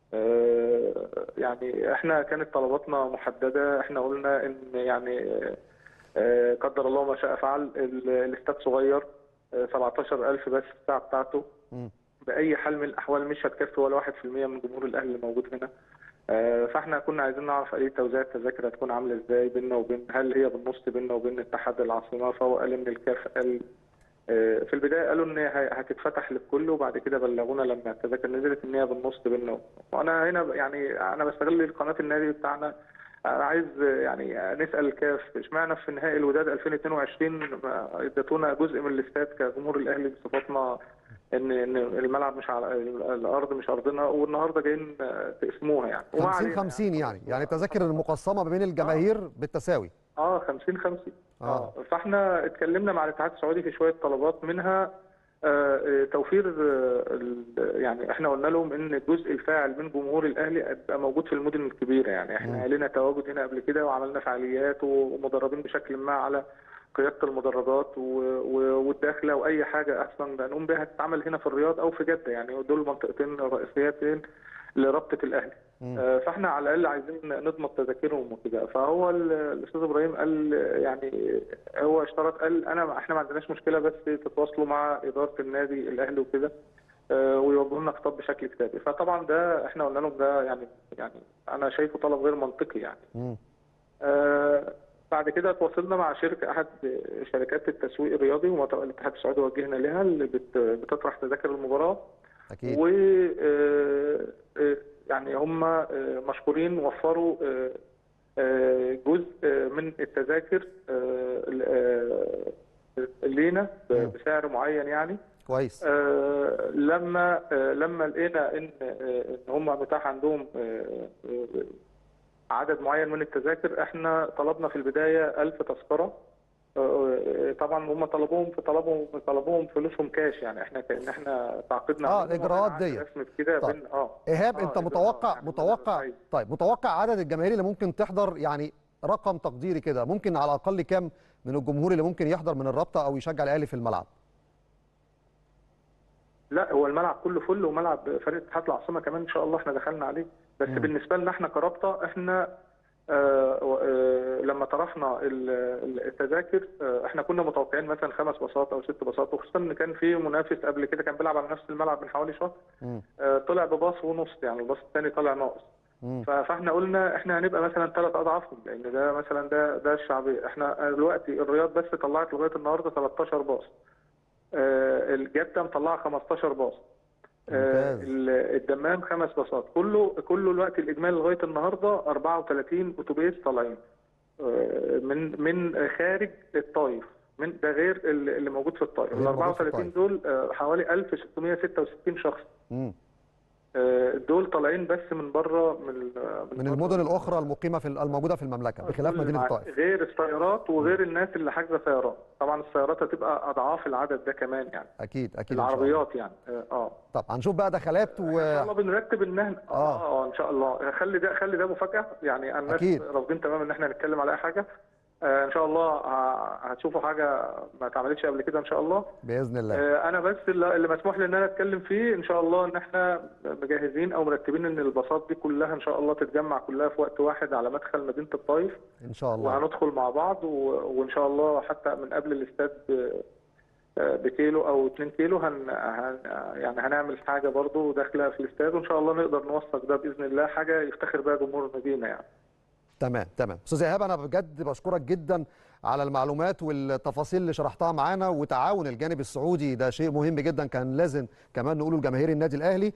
آه، يعني احنا كانت طلباتنا محدده احنا قلنا ان يعني آه، قدر الله ما شاء فعل ال- الاستاد صغير آه، 17000 بس الساعه بتاعته مم. باي حال من الاحوال مش هتكفي ولا 1% من جمهور الاهلي اللي موجود هنا آه، فاحنا كنا عايزين نعرف آلية توزيع التذاكر هتكون عامله ازاي بيننا وبين هل هي بالنص بيننا وبين اتحاد العاصمه فهو قال ان الكاف قال آه، في البدايه قالوا ان هي هتتفتح للكل وبعد كده بلغونا لما التذاكر نزلت ان هي بالنص بيننا وانا هنا يعني انا بستغل قناه النادي بتاعنا انا عايز يعني نسال الكاف اشمعنى في نهائي الوداد 2022 ما ادتونا جزء من الاستاد كجمهور الاهلي بصفتنا ان ان الملعب مش على الارض مش ارضنا والنهارده جايين تقسموها يعني وما 50 علينا 50 يعني يعني التذاكر المقسمه ما بين الجماهير بالتساوي اه 50 50 آه. اه فاحنا اتكلمنا مع الاتحاد السعودي في شويه طلبات منها آه، آه، توفير آه، ال- يعني احنا قلنا لهم ان الجزء الفاعل من جمهور الاهلي يبقى موجود في المدن الكبيره يعني احنا لنا تواجد هنا قبل كده وعملنا فعاليات ومدربين بشكل ما على قياده المدرجات و- و- والداخله واي حاجه اصلا نقوم بها تتعمل هنا في الرياض او في جده يعني دول منطقتين رئيسيتين لرابطه الاهلي آه، فاحنا على الاقل عايزين نضمن تذاكرهم وكده فهو ال- الاستاذ ابراهيم قال يعني هو اشترط قال انا احنا ما عندناش مشكله بس تتواصلوا مع اداره النادي الاهلي وكده آه، ويوجهوا لنا خطاب بشكل كتابي فطبعا ده احنا قلنا لهم ده يعني يعني انا شايفه طلب غير منطقي يعني مم. آه، بعد كده تواصلنا مع شركه احد شركات التسويق الرياضي والاتحاد السعودي وجهنا لها اللي بت- بتطرح تذاكر المباراه اكيد و آه، آه، يعني هم آه، مشكورين وفروا آه، آه، جزء آه، من التذاكر آه، آه، لينا ب- مم. بسعر معين يعني كويس آه، لما آه، لما لقينا ان آه، ان هم متاح عندهم آه، آه، عدد معين من التذاكر احنا طلبنا في البدايه 1000 تذكره آه، طبعا هم طلبوهم في طلبهم طلبوهم فلوسهم كاش يعني احنا كان احنا تعاقدنا آه، عليهم الإجراءات وعملنا دي. عقد رسمي كده طيب. بين اه ايهاب آه، انت إجراءات. متوقع يعني متوقع أيوة. طيب متوقع عدد الجماهير اللي ممكن تحضر يعني رقم تقديري كده ممكن على الاقل كام من الجمهور اللي ممكن يحضر من الرابطه او يشجع الاهلي في الملعب لا هو الملعب كله فل وملعب فريق اتحاد العاصمه كمان ان شاء الله احنا دخلنا عليه بس مم. بالنسبه لنا احنا كرابطه احنا آه آه لما طرحنا ال- ال- التذاكر آه احنا كنا متوقعين مثلا خمس باصات او ست باصات وخصوصا ان كان في منافس قبل كده كان بيلعب على نفس الملعب من حوالي شهر مم. آه طلع بباص ونص يعني الباص الثاني طلع ناقص مم. ف- فاحنا قلنا احنا هنبقى مثلا ثلاث اضعافهم لان ده مثلا ده ده الشعبيه احنا دلوقتي الرياض بس طلعت لغايه النهارده 13 باص آه، الجده مطلعه 15 باص آه، ممتاز. ال- الدمام خمس باصات كله كله الوقت الاجمالي لغايه النهارده 34 اتوبيس طالعين آه، من من خارج الطايف من ده غير اللي اللي موجود في الطايف غير ال موجود في 34 دول آه، حوالي 1666 شخص مم. آه، دول طالعين بس من بره من من المدن الاخرى المقيمه في الموجوده في المملكه بخلاف كل مدينه مع- الطائف غير السيارات وغير الناس اللي حاجزه سيارات طبعا السيارات هتبقى اضعاف العدد ده كمان يعني اكيد اكيد إن شاء الله. العربيات يعني اه اه طب هنشوف بقى دخلات ان شاء و الله بنرتب ان احنا آه. اه اه ان شاء الله خلي ده خلي ده مفاجاه يعني الناس أكيد. رافضين تماما ان احنا نتكلم على اي حاجه آه ان شاء الله ه- هتشوفوا حاجه ما اتعملتش قبل كده ان شاء الله باذن الله آه انا بس اللي اللي مسموح لي ان انا اتكلم فيه ان شاء الله ان احنا مجهزين او مرتبين ان الباصات دي كلها ان شاء الله تتجمع كلها في وقت واحد على مدخل مدينه الطايف ان شاء الله وهندخل مع بعض و... وان شاء الله حتى من قبل الاستاد ب... بكيلو او 2 كيلو هن... هن... يعني هنعمل حاجه برضو داخله في الاستاد وان شاء الله نقدر نوثق ده باذن الله حاجه يفتخر بها جمهور المدينه يعني تمام تمام استاذ ايهاب انا بجد بشكرك جدا على المعلومات والتفاصيل اللي شرحتها معانا وتعاون الجانب السعودي ده شيء مهم جدا كان لازم كمان نقوله لجماهير النادي الاهلي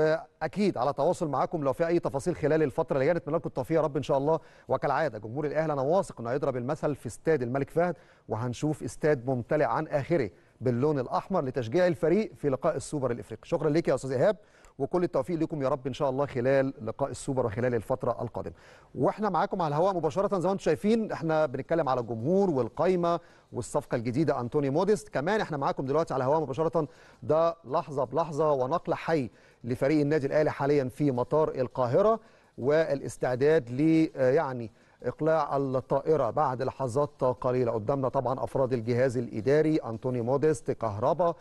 واكيد على تواصل معاكم لو في اي تفاصيل خلال الفتره اللي جايه نتمنى لكم التوفيق يا رب ان شاء الله وكالعاده جمهور الاهلي انا واثق انه هيضرب المثل في استاد الملك فهد وهنشوف استاد ممتلئ عن اخره باللون الاحمر لتشجيع الفريق في لقاء السوبر الافريقي شكرا ليك يا استاذ ايهاب وكل التوفيق لكم يا رب ان شاء الله خلال لقاء السوبر وخلال الفتره القادمه واحنا معاكم على الهواء مباشره زي ما انتم شايفين احنا بنتكلم على الجمهور والقايمه والصفقه الجديده انتوني موديست كمان احنا معاكم دلوقتي على الهواء مباشره ده لحظه بلحظه ونقل حي لفريق النادي الاهلي حاليا في مطار القاهره والاستعداد ل آه، يعني اقلاع الطائره بعد لحظات قليله قدامنا طبعا افراد الجهاز الاداري انتوني موديست كهربا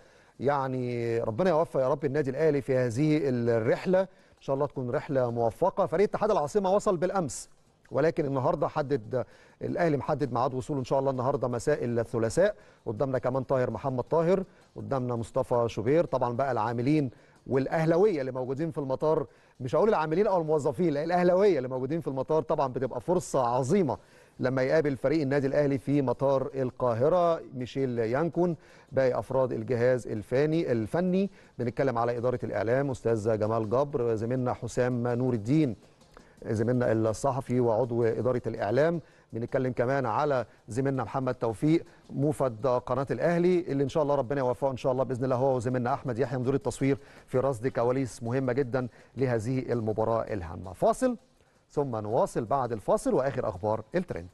يعني ربنا يوفق يا رب النادي الاهلي في هذه الرحله ان شاء الله تكون رحله موفقه فريق اتحاد العاصمه وصل بالامس ولكن النهارده حدد الاهلي محدد ميعاد وصوله ان شاء الله النهارده مساء الثلاثاء قدامنا كمان طاهر محمد طاهر قدامنا مصطفى شوبير طبعا بقى العاملين والاهلاويه اللي موجودين في المطار مش هقول العاملين او الموظفين لا الاهلاويه اللي موجودين في المطار طبعا بتبقى فرصه عظيمه لما يقابل فريق النادي الاهلي في مطار القاهره ميشيل يانكون باقي افراد الجهاز الفني الفني بنتكلم على اداره الاعلام استاذ جمال جبر زميلنا حسام نور الدين زميلنا الصحفي وعضو إدارة الإعلام بنتكلم كمان على زميلنا محمد توفيق موفد قناة الأهلي اللي إن شاء الله ربنا يوفقه إن شاء الله بإذن الله هو وزميلنا أحمد يحيى مدير التصوير في رصد كواليس مهمة جدا لهذه المباراة الهامة فاصل ثم نواصل بعد الفاصل وآخر أخبار الترند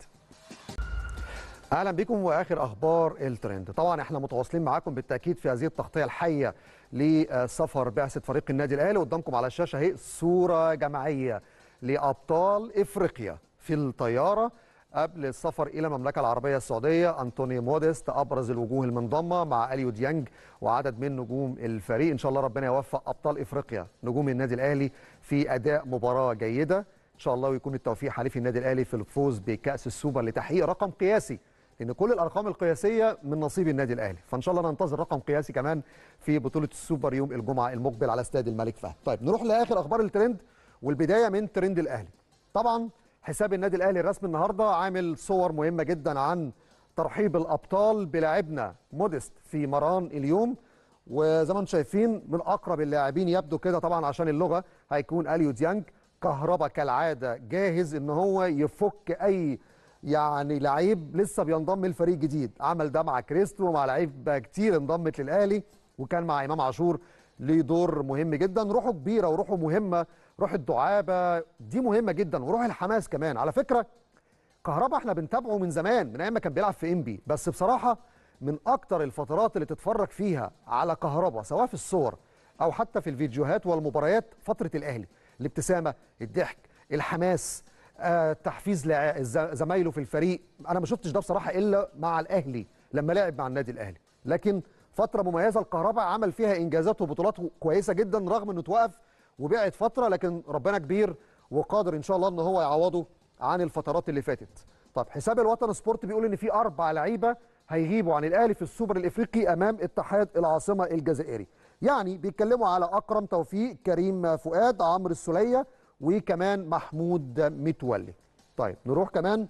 اهلا بكم واخر اخبار الترند طبعا احنا متواصلين معاكم بالتاكيد في هذه التغطيه الحيه لسفر بعثه فريق النادي الاهلي قدامكم على الشاشه اهي صوره جماعيه لابطال افريقيا في الطياره قبل السفر الى المملكه العربيه السعوديه انطوني موديست ابرز الوجوه المنضمه مع اليو ديانج وعدد من نجوم الفريق ان شاء الله ربنا يوفق ابطال افريقيا نجوم النادي الاهلي في اداء مباراه جيده ان شاء الله ويكون التوفيق حليف النادي الاهلي في الفوز بكاس السوبر لتحقيق رقم قياسي لان كل الارقام القياسيه من نصيب النادي الاهلي فان شاء الله ننتظر رقم قياسي كمان في بطوله السوبر يوم الجمعه المقبل على استاد الملك فهد طيب نروح لاخر اخبار الترند والبدايه من ترند الاهلي طبعا حساب النادي الاهلي الرسمي النهارده عامل صور مهمه جدا عن ترحيب الابطال بلاعبنا موديست في مران اليوم وزي ما انتم شايفين من اقرب اللاعبين يبدو كده طبعا عشان اللغه هيكون اليو ديانج كهربا كالعاده جاهز ان هو يفك اي يعني لعيب لسه بينضم لفريق جديد عمل ده مع كريستو ومع لعيب كتير انضمت للاهلي وكان مع امام عاشور ليه دور مهم جدا روحه كبيره وروحه مهمه روح الدعابه دي مهمه جدا وروح الحماس كمان على فكره كهربا احنا بنتابعه من زمان من ايام ما كان بيلعب في انبي بس بصراحه من اكتر الفترات اللي تتفرج فيها على كهربا سواء في الصور او حتى في الفيديوهات والمباريات فتره الاهلي الابتسامه الضحك الحماس آه، تحفيز لع- ز- زمايله في الفريق انا ما شفتش ده بصراحه الا مع الاهلي لما لعب مع النادي الاهلي لكن فتره مميزه الكهرباء عمل فيها انجازات وبطولات كويسه جدا رغم انه توقف وبعد فتره لكن ربنا كبير وقادر ان شاء الله ان هو يعوضه عن الفترات اللي فاتت طب حساب الوطن سبورت بيقول ان في اربع لعيبه هيغيبوا عن الاهلي في السوبر الافريقي امام اتحاد العاصمه الجزائري يعني بيتكلموا على اكرم توفيق كريم فؤاد عمرو السوليه وكمان محمود متولي طيب نروح كمان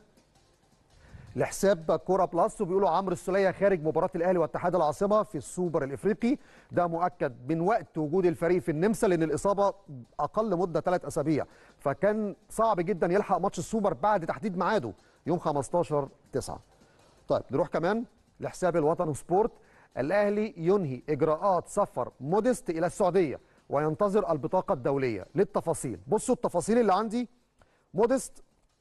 لحساب كوره بلس وبيقولوا عمرو السوليه خارج مباراه الاهلي واتحاد العاصمه في السوبر الافريقي ده مؤكد من وقت وجود الفريق في النمسا لان الاصابه اقل مده ثلاث اسابيع فكان صعب جدا يلحق ماتش السوبر بعد تحديد ميعاده يوم 15 9 طيب نروح كمان لحساب الوطن سبورت الاهلي ينهي اجراءات سفر موديست الى السعوديه وينتظر البطاقه الدوليه للتفاصيل بصوا التفاصيل اللي عندي موديست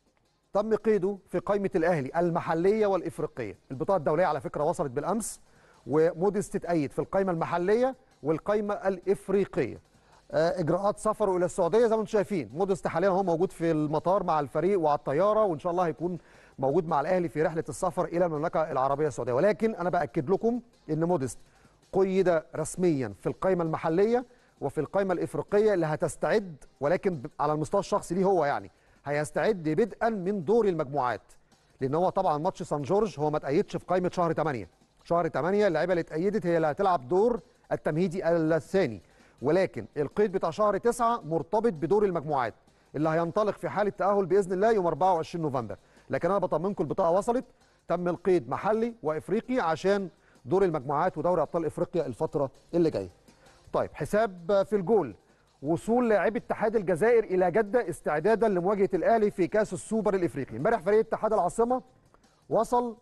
تم قيده في قائمه الاهلي المحليه والافريقيه البطاقه الدوليه على فكره وصلت بالامس وموديست تتأيد في القائمه المحليه والقائمه الافريقيه آه، اجراءات سفره الى السعوديه زي ما انتم شايفين موديست حاليا هو موجود في المطار مع الفريق وعلى الطياره وان شاء الله هيكون موجود مع الاهلي في رحله السفر الى المملكه العربيه السعوديه ولكن انا باكد لكم ان موديست قيد رسميا في القائمه المحليه وفي القائمه الافريقيه اللي هتستعد ولكن ب- على المستوى الشخصي ليه هو يعني هيستعد بدءا من دور المجموعات لان هو طبعا ماتش سان جورج هو ما اتأيدش في قائمه شهر 8 شهر 8 اللعيبه اللي اتأيدت هي اللي هتلعب دور التمهيدي الثاني ولكن القيد بتاع شهر 9 مرتبط بدور المجموعات اللي هينطلق في حاله تاهل باذن الله يوم 24 نوفمبر لكن انا بطمنكم البطاقه وصلت تم القيد محلي وافريقي عشان دور المجموعات ودوري ابطال افريقيا الفتره اللي جايه طيب حساب في الجول وصول لاعبي اتحاد الجزائر الى جده استعدادا لمواجهه الاهلي في كاس السوبر الافريقي امبارح فريق اتحاد العاصمه وصل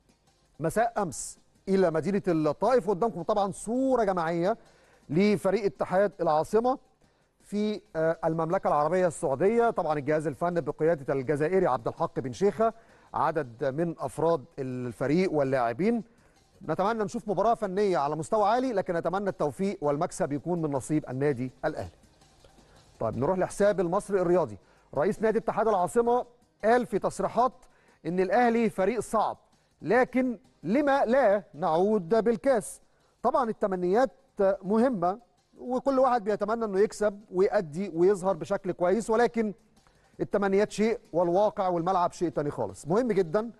مساء امس الى مدينه الطائف قدامكم طبعا صوره جماعيه لفريق اتحاد العاصمه في آه، المملكه العربيه السعوديه طبعا الجهاز الفني بقياده الجزائري عبد الحق بن شيخه عدد من افراد الفريق واللاعبين نتمنى نشوف مباراه فنيه على مستوى عالي لكن نتمنى التوفيق والمكسب يكون من نصيب النادي الاهلي طيب نروح لحساب المصري الرياضي رئيس نادي اتحاد العاصمه قال في تصريحات ان الاهلي فريق صعب لكن لما لا نعود بالكاس طبعا التمنيات مهمه وكل واحد بيتمنى انه يكسب ويأدي ويظهر بشكل كويس ولكن التمنيات شيء والواقع والملعب شيء تاني خالص مهم جدا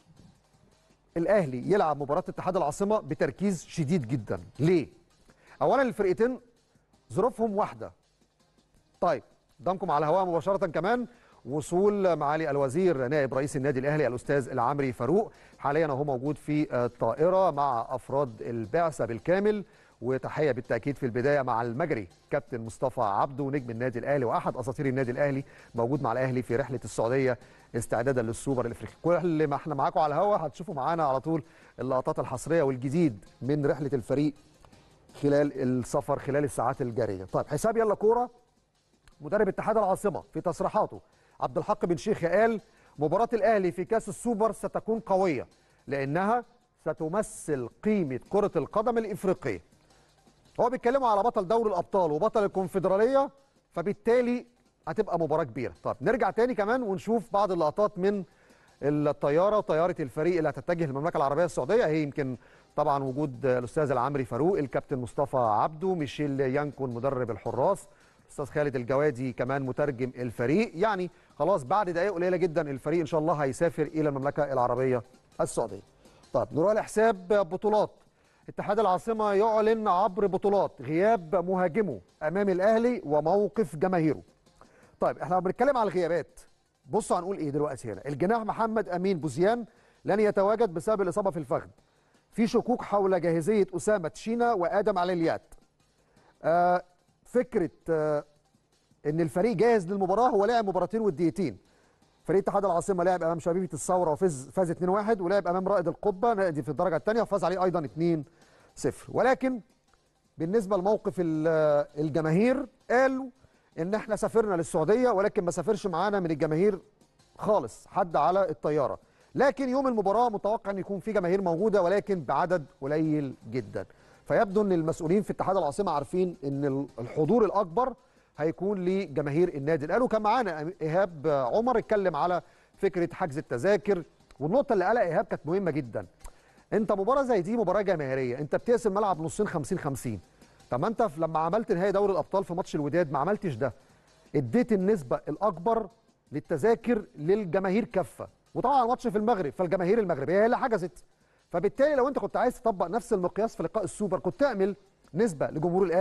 الاهلي يلعب مباراه اتحاد العاصمه بتركيز شديد جدا ليه اولا الفرقتين ظروفهم واحده طيب قدامكم على الهواء مباشره كمان وصول معالي الوزير نائب رئيس النادي الاهلي الاستاذ العمري فاروق حاليا هو موجود في الطائره مع افراد البعثه بالكامل وتحيه بالتاكيد في البدايه مع المجري كابتن مصطفى عبده نجم النادي الاهلي واحد اساطير النادي الاهلي موجود مع الاهلي في رحله السعوديه استعدادا للسوبر الافريقي كل ما احنا معاكم على الهوا هتشوفوا معانا على طول اللقطات الحصريه والجديد من رحله الفريق خلال السفر خلال الساعات الجاريه طيب حساب يلا كوره مدرب اتحاد العاصمه في تصريحاته عبد الحق بن شيخ قال مباراه الاهلي في كاس السوبر ستكون قويه لانها ستمثل قيمه كره القدم الافريقيه هو بيتكلموا على بطل دوري الابطال وبطل الكونفدراليه فبالتالي هتبقى مباراه كبيره طب نرجع تاني كمان ونشوف بعض اللقطات من الطياره طياره الفريق اللي هتتجه للمملكه العربيه السعوديه هي يمكن طبعا وجود الاستاذ العمري فاروق الكابتن مصطفى عبده ميشيل يانكون مدرب الحراس استاذ خالد الجوادي كمان مترجم الفريق يعني خلاص بعد دقائق قليله جدا الفريق ان شاء الله هيسافر الى المملكه العربيه السعوديه طيب نروح لحساب بطولات اتحاد العاصمه يعلن عبر بطولات غياب مهاجمه امام الاهلي وموقف جماهيره طيب احنا بنتكلم على الغيابات بصوا هنقول ايه دلوقتي هنا الجناح محمد امين بوزيان لن يتواجد بسبب الاصابه في الفخذ في شكوك حول جاهزيه اسامه تشينا وادم عليليات آه فكره آه ان الفريق جاهز للمباراه هو لعب مباراتين وديتين فريق اتحاد العاصمه لعب امام شبيبه الثوره وفاز فاز 2-1 ولعب امام رائد القبه نادي في الدرجه الثانيه وفاز عليه ايضا 2-0 ولكن بالنسبه لموقف الجماهير قالوا ان احنا سافرنا للسعوديه ولكن ما سافرش معانا من الجماهير خالص حد على الطياره لكن يوم المباراه متوقع ان يكون في جماهير موجوده ولكن بعدد قليل جدا فيبدو ان المسؤولين في اتحاد العاصمه عارفين ان الحضور الاكبر هيكون لجماهير النادي الاهلي وكان معانا ايهاب عمر اتكلم على فكره حجز التذاكر والنقطه اللي قالها ايهاب كانت مهمه جدا انت مباراه زي دي مباراه جماهيريه انت بتقسم ملعب نصين 50 50 طب ما انت لما عملت نهائي دوري الابطال في ماتش الوداد ما عملتش ده اديت النسبه الاكبر للتذاكر للجماهير كافه وطبعا الماتش في المغرب فالجماهير المغربيه هي اللي حجزت فبالتالي لو انت كنت عايز تطبق نفس المقياس في لقاء السوبر كنت تعمل نسبه لجمهور الاهلي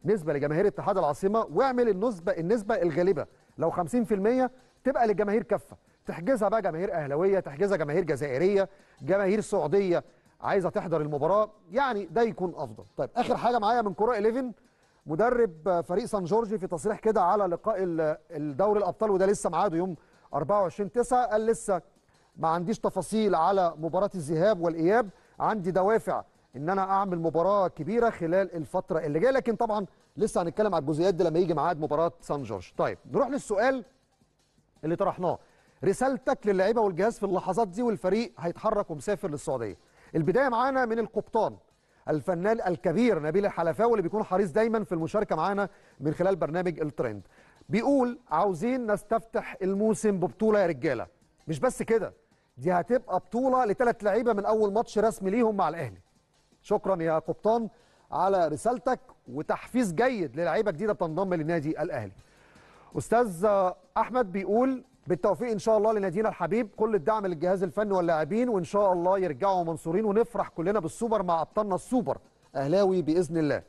نسبه لجماهير اتحاد العاصمه واعمل النسبه النسبه الغالبه لو 50% تبقى للجماهير كافه تحجزها بقى جماهير اهلاويه تحجزها جماهير جزائريه جماهير سعوديه عايزه تحضر المباراه يعني ده يكون افضل طيب اخر حاجه معايا من كوره 11 مدرب فريق سان جورجي في تصريح كده على لقاء الدوري الابطال وده لسه ميعاده يوم 24 9 قال لسه ما عنديش تفاصيل على مباراه الذهاب والاياب عندي دوافع ان انا اعمل مباراه كبيره خلال الفتره اللي جايه لكن طبعا لسه هنتكلم على الجزئيات دي لما يجي ميعاد مباراه سان جورج طيب نروح للسؤال اللي طرحناه رسالتك للعيبه والجهاز في اللحظات دي والفريق هيتحرك ومسافر للسعوديه البدايه معانا من القبطان الفنان الكبير نبيل الحلفاوي اللي بيكون حريص دايما في المشاركه معانا من خلال برنامج الترند بيقول عاوزين نستفتح الموسم ببطوله يا رجاله مش بس كده دي هتبقى بطوله لثلاث لعيبه من اول ماتش رسمي ليهم مع الاهلي شكرا يا قبطان على رسالتك وتحفيز جيد للعيبه جديده بتنضم للنادي الاهلي استاذ احمد بيقول بالتوفيق ان شاء الله لنادينا الحبيب كل الدعم للجهاز الفني واللاعبين وان شاء الله يرجعوا منصورين ونفرح كلنا بالسوبر مع ابطالنا السوبر اهلاوي باذن الله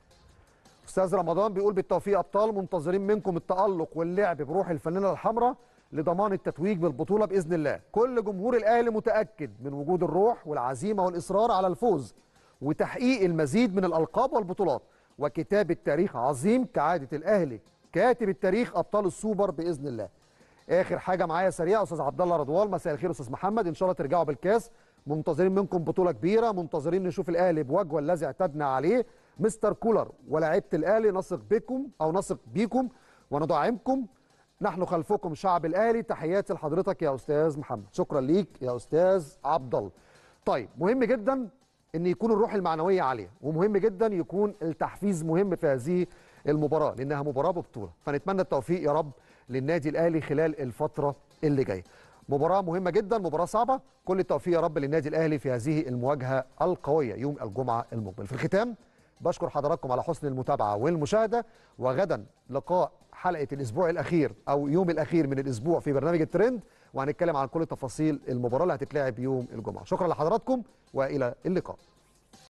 استاذ رمضان بيقول بالتوفيق ابطال منتظرين منكم التالق واللعب بروح الفانله الحمراء لضمان التتويج بالبطوله باذن الله كل جمهور الاهلي متاكد من وجود الروح والعزيمه والاصرار على الفوز وتحقيق المزيد من الالقاب والبطولات وكتابه تاريخ عظيم كعاده الاهلي كاتب التاريخ ابطال السوبر باذن الله اخر حاجه معايا سريعه استاذ عبد الله رضوان مساء الخير استاذ محمد ان شاء الله ترجعوا بالكاس منتظرين منكم بطوله كبيره منتظرين نشوف الاهلي بوجهه الذي اعتدنا عليه مستر كولر ولاعيبه الاهلي نثق بكم او نثق بيكم وندعمكم نحن خلفكم شعب الاهلي تحياتي لحضرتك يا استاذ محمد شكرا ليك يا استاذ عبد الله طيب مهم جدا ان يكون الروح المعنويه عاليه ومهم جدا يكون التحفيز مهم في هذه المباراه لانها مباراه ببطوله فنتمنى التوفيق يا رب للنادي الاهلي خلال الفتره اللي جايه مباراه مهمه جدا مباراه صعبه كل التوفيق يا رب للنادي الاهلي في هذه المواجهه القويه يوم الجمعه المقبل في الختام بشكر حضراتكم على حسن المتابعه والمشاهده وغدا لقاء حلقه الاسبوع الاخير او يوم الاخير من الاسبوع في برنامج الترند وهنتكلم عن كل تفاصيل المباراه اللي هتتلعب يوم الجمعه شكرا لحضراتكم والى اللقاء